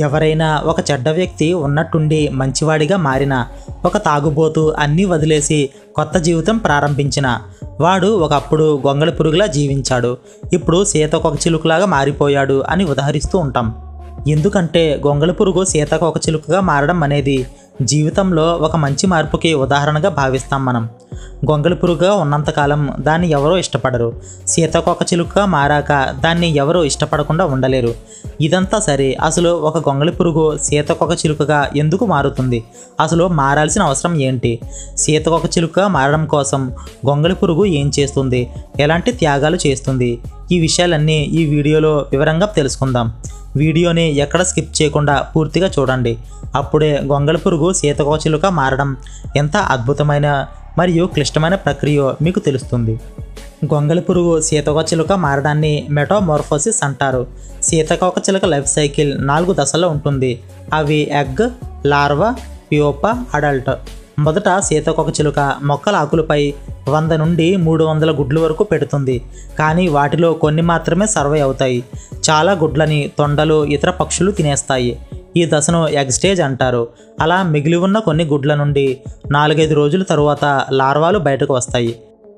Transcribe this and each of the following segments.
ఎవరైనా ఒక చెడ్డ వ్యక్తి ఉన్నట్టుండి మంచివాడిగా మారిన ఒక తాగుబోతు అన్నీ వదిలేసి కొత్త జీవితం ప్రారంభించిన వాడు ఒకప్పుడు గొంగళి పురుగులా జీవించాడు ఇప్పుడు సీతకొక చిలుకలాగా మారిపోయాడు అని ఉదహరిస్తూ ఉంటాం ఎందుకంటే గొంగళి పురుగు సీతకొక చిలుకగా మారడం అనేది జీవితంలో ఒక మంచి మార్పుకి ఉదాహరణగా భావిస్తాం మనం గొంగళి పురుగుగా ఉన్నంతకాలం దాన్ని ఎవరో ఇష్టపడరు సీతకొక చిలుకగా మారాక దాన్ని ఎవరూ ఇష్టపడకుండా ఉండలేరు ఇదంతా సరే అసలు ఒక గొంగళి పురుగు సీతకొక చిలుకగా ఎందుకు మారుతుంది అసలు మారాల్సిన అవసరం ఏంటి సీతకొక చిలుకగా మారడం కోసం గొంగళి పురుగు ఏం చేస్తుంది ఎలాంటి త్యాగాలు చేస్తుంది ఈ విషయాలన్నీ ఈ వీడియోలో వివరంగా తెలుసుకుందాం వీడియోని ఎక్కడ స్కిప్ చేయకుండా పూర్తిగా చూడండి అప్పుడే గొంగళి పురుగు సీతకొక చిలుక మారడం ఎంత అద్భుతమైన మరియు క్లిష్టమైన ప్రక్రియ మీకు తెలుస్తుంది గొంగళి పురుగు సీతకొక చిలుక మారడాన్ని మెటోమోర్ఫోసిస్ అంటారు సీతకొక చిలుక లైఫ్ సైకిల్ నాలుగు దశల్లో ఉంటుంది అవి ఎగ్ లార్వా ప్యూపా అడల్ట్ మొదట సీతకొక చిలుక మొక్కల ఆకులపై వంద నుండి మూడు వందల గుడ్లు వరకు పెడుతుంది కానీ వాటిలో కొన్ని మాత్రమే సర్వే అవుతాయి చాలా గుడ్లని తొండలు ఇతర పక్షులు తినేస్తాయి ఈ దశను ఎగ్ స్టేజ్ అంటారు అలా మిగిలి ఉన్న కొన్ని గుడ్ల నుండి నాలుగైదు రోజుల తరువాత లార్వాలు బయటకు వస్తాయి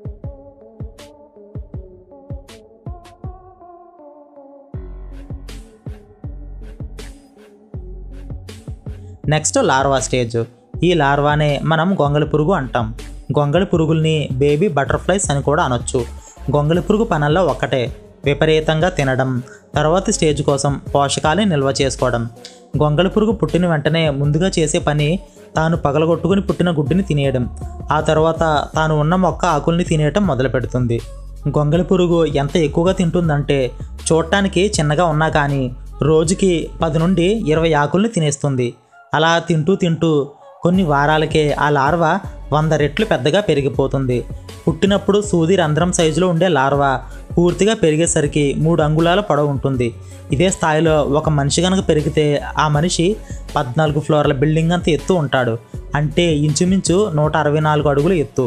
నెక్స్ట్ లార్వా స్టేజ్ ఈ లార్వానే మనం గొంగళి పురుగు అంటాం గొంగళి పురుగుల్ని బేబీ బటర్ఫ్లైస్ అని కూడా అనొచ్చు గొంగళి పురుగు పనుల్లో ఒక్కటే విపరీతంగా తినడం తర్వాతి స్టేజ్ కోసం పోషకాలని నిల్వ చేసుకోవడం గొంగళి పురుగు పుట్టిన వెంటనే ముందుగా చేసే పని తాను పగలగొట్టుకుని పుట్టిన గుడ్డుని తినేయడం ఆ తర్వాత తాను ఉన్న మొక్క ఆకుల్ని తినేయటం మొదలు పెడుతుంది గొంగళి పురుగు ఎంత ఎక్కువగా తింటుందంటే చూడటానికి చిన్నగా ఉన్నా కానీ రోజుకి పది నుండి ఇరవై ఆకుల్ని తినేస్తుంది అలా తింటూ తింటూ కొన్ని వారాలకే ఆ లార్వా వంద రెట్లు పెద్దగా పెరిగిపోతుంది పుట్టినప్పుడు సూది రంధ్రం సైజులో ఉండే లార్వా పూర్తిగా పెరిగేసరికి మూడు అంగుళాల పొడవు ఉంటుంది ఇదే స్థాయిలో ఒక మనిషి కనుక పెరిగితే ఆ మనిషి పద్నాలుగు ఫ్లోర్ల బిల్డింగ్ అంత ఎత్తు ఉంటాడు అంటే ఇంచుమించు నూట అరవై నాలుగు అడుగులు ఎత్తు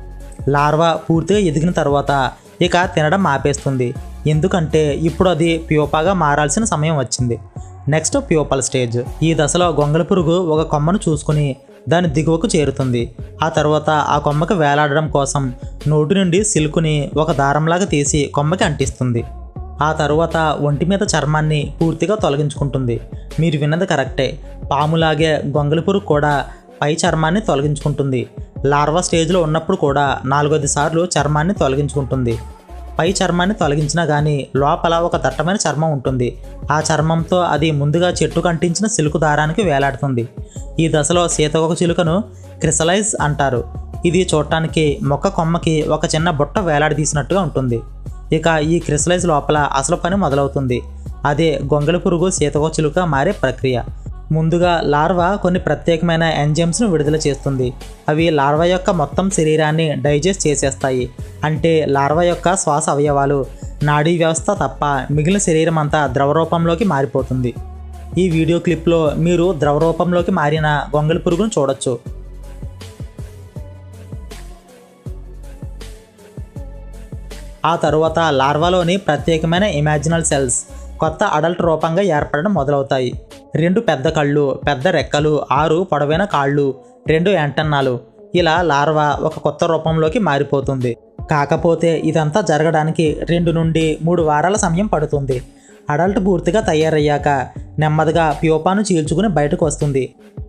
లార్వా పూర్తిగా ఎదిగిన తర్వాత ఇక తినడం ఆపేస్తుంది ఎందుకంటే ఇప్పుడు అది ప్యూపాగా మారాల్సిన సమయం వచ్చింది నెక్స్ట్ ప్యూపల్ స్టేజ్ ఈ దశలో గొంగళి పురుగు ఒక కొమ్మను చూసుకుని దాని దిగువకు చేరుతుంది ఆ తర్వాత ఆ కొమ్మకి వేలాడడం కోసం నోటి నుండి సిల్కుని ఒక దారంలాగా తీసి కొమ్మకి అంటిస్తుంది ఆ తరువాత ఒంటి మీద చర్మాన్ని పూర్తిగా తొలగించుకుంటుంది మీరు విన్నది కరెక్టే పాములాగే గొంగళి పురుగు కూడా పై చర్మాన్ని తొలగించుకుంటుంది లార్వా స్టేజ్లో ఉన్నప్పుడు కూడా నాలుగైదు సార్లు చర్మాన్ని తొలగించుకుంటుంది పై చర్మాన్ని తొలగించినా కానీ లోపల ఒక దట్టమైన చర్మం ఉంటుంది ఆ చర్మంతో అది ముందుగా చెట్టుకు అంటించిన సిలుకు దారానికి వేలాడుతుంది ఈ దశలో సీతకొక చిలుకను క్రిసలైజ్ అంటారు ఇది చూడటానికి మొక్క కొమ్మకి ఒక చిన్న బుట్ట వేలాడదీసినట్టుగా ఉంటుంది ఇక ఈ క్రిసలైజ్ లోపల అసలు పని మొదలవుతుంది అదే గొంగళి పురుగు సీతకొక చిలుక మారే ప్రక్రియ ముందుగా లార్వా కొన్ని ప్రత్యేకమైన ఎంజైమ్స్ను విడుదల చేస్తుంది అవి లార్వా యొక్క మొత్తం శరీరాన్ని డైజెస్ట్ చేసేస్తాయి అంటే లార్వా యొక్క శ్వాస అవయవాలు నాడీ వ్యవస్థ తప్ప మిగిలిన శరీరం అంతా ద్రవరూపంలోకి మారిపోతుంది ఈ వీడియో క్లిప్లో మీరు ద్రవరూపంలోకి మారిన గొంగళి పురుగును చూడొచ్చు ఆ తరువాత లార్వాలోని ప్రత్యేకమైన ఇమాజినల్ సెల్స్ కొత్త అడల్ట్ రూపంగా ఏర్పడడం మొదలవుతాయి రెండు పెద్ద కళ్ళు పెద్ద రెక్కలు ఆరు పొడవైన కాళ్ళు రెండు యాంటన్నాలు ఇలా లార్వా ఒక కొత్త రూపంలోకి మారిపోతుంది కాకపోతే ఇదంతా జరగడానికి రెండు నుండి మూడు వారాల సమయం పడుతుంది అడల్ట్ పూర్తిగా తయారయ్యాక నెమ్మదిగా ప్యూపాను చీల్చుకుని బయటకు వస్తుంది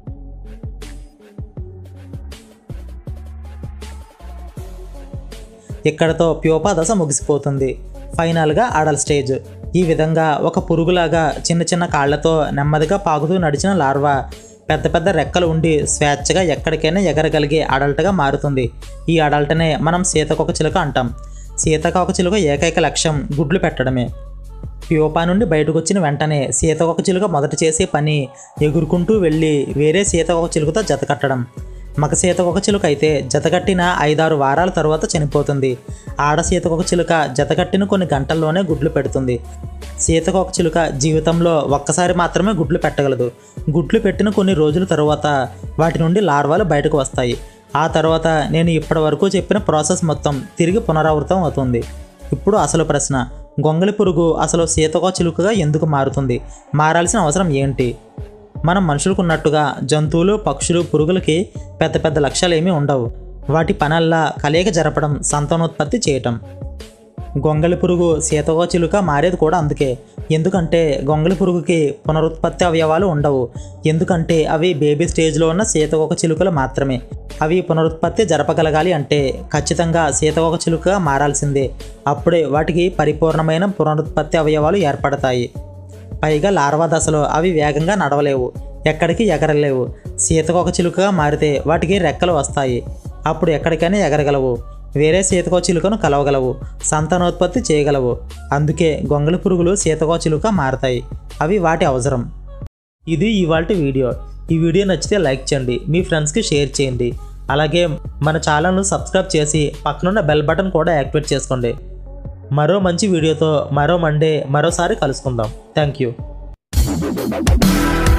ఇక్కడతో ప్యూపా దశ ముగిసిపోతుంది ఫైనల్గా అడల్ స్టేజ్ ఈ విధంగా ఒక పురుగులాగా చిన్న చిన్న కాళ్లతో నెమ్మదిగా పాకుతూ నడిచిన లార్వా పెద్ద పెద్ద రెక్కలు ఉండి స్వేచ్ఛగా ఎక్కడికైనా ఎగరగలిగే అడల్ట్గా మారుతుంది ఈ అడల్ట్నే మనం సీతకొక చిలుక అంటాం సీతకొక చిలుక ఏకైక లక్ష్యం గుడ్లు పెట్టడమే ప్యూపా నుండి బయటకు వచ్చిన వెంటనే సీతకొక చిలుక మొదట చేసే పని ఎగురుకుంటూ వెళ్ళి వేరే సీతకొక చిలుకతో జతకట్టడం మగ సీతకొక చిలుక అయితే జతకట్టిన ఐదారు వారాల తర్వాత చనిపోతుంది ఆడ సీతకొక చిలుక జతకట్టిన కొన్ని గంటల్లోనే గుడ్లు పెడుతుంది సీతకొక చిలుక జీవితంలో ఒక్కసారి మాత్రమే గుడ్లు పెట్టగలదు గుడ్లు పెట్టిన కొన్ని రోజుల తర్వాత వాటి నుండి లార్వాలు బయటకు వస్తాయి ఆ తర్వాత నేను ఇప్పటి వరకు చెప్పిన ప్రాసెస్ మొత్తం తిరిగి పునరావృతం అవుతుంది ఇప్పుడు అసలు ప్రశ్న గొంగళి పురుగు అసలు సీతకో చిలుకగా ఎందుకు మారుతుంది మారాల్సిన అవసరం ఏంటి మనం మనుషులకు ఉన్నట్టుగా జంతువులు పక్షులు పురుగులకి పెద్ద పెద్ద లక్ష్యాలు ఏమీ ఉండవు వాటి పనల్లా కలయిక జరపడం సంతానోత్పత్తి చేయటం గొంగళి పురుగు సీతకో చిలుక మారేది కూడా అందుకే ఎందుకంటే గొంగళి పురుగుకి పునరుత్పత్తి అవయవాలు ఉండవు ఎందుకంటే అవి బేబీ స్టేజ్లో ఉన్న సీతకొక చిలుకలు మాత్రమే అవి పునరుత్పత్తి జరపగలగాలి అంటే ఖచ్చితంగా సీతకొక చిలుకగా మారాల్సిందే అప్పుడే వాటికి పరిపూర్ణమైన పునరుత్పత్తి అవయవాలు ఏర్పడతాయి పైగా లార్వా దశలో అవి వేగంగా నడవలేవు ఎక్కడికి ఎగరలేవు సీతకొక చిలుకగా మారితే వాటికి రెక్కలు వస్తాయి అప్పుడు ఎక్కడికైనా ఎగరగలవు వేరే సీతకో చిలుకను కలవగలవు సంతానోత్పత్తి చేయగలవు అందుకే గొంగళి పురుగులు సీతకో చిలుక మారతాయి అవి వాటి అవసరం ఇది ఇవాళ వీడియో ఈ వీడియో నచ్చితే లైక్ చేయండి మీ ఫ్రెండ్స్కి షేర్ చేయండి అలాగే మన ఛానల్ను సబ్స్క్రైబ్ చేసి పక్కనున్న బెల్ బటన్ కూడా యాక్టివేట్ చేసుకోండి మరో మంచి వీడియోతో మరో మండే మరోసారి కలుసుకుందాం థ్యాంక్ యూ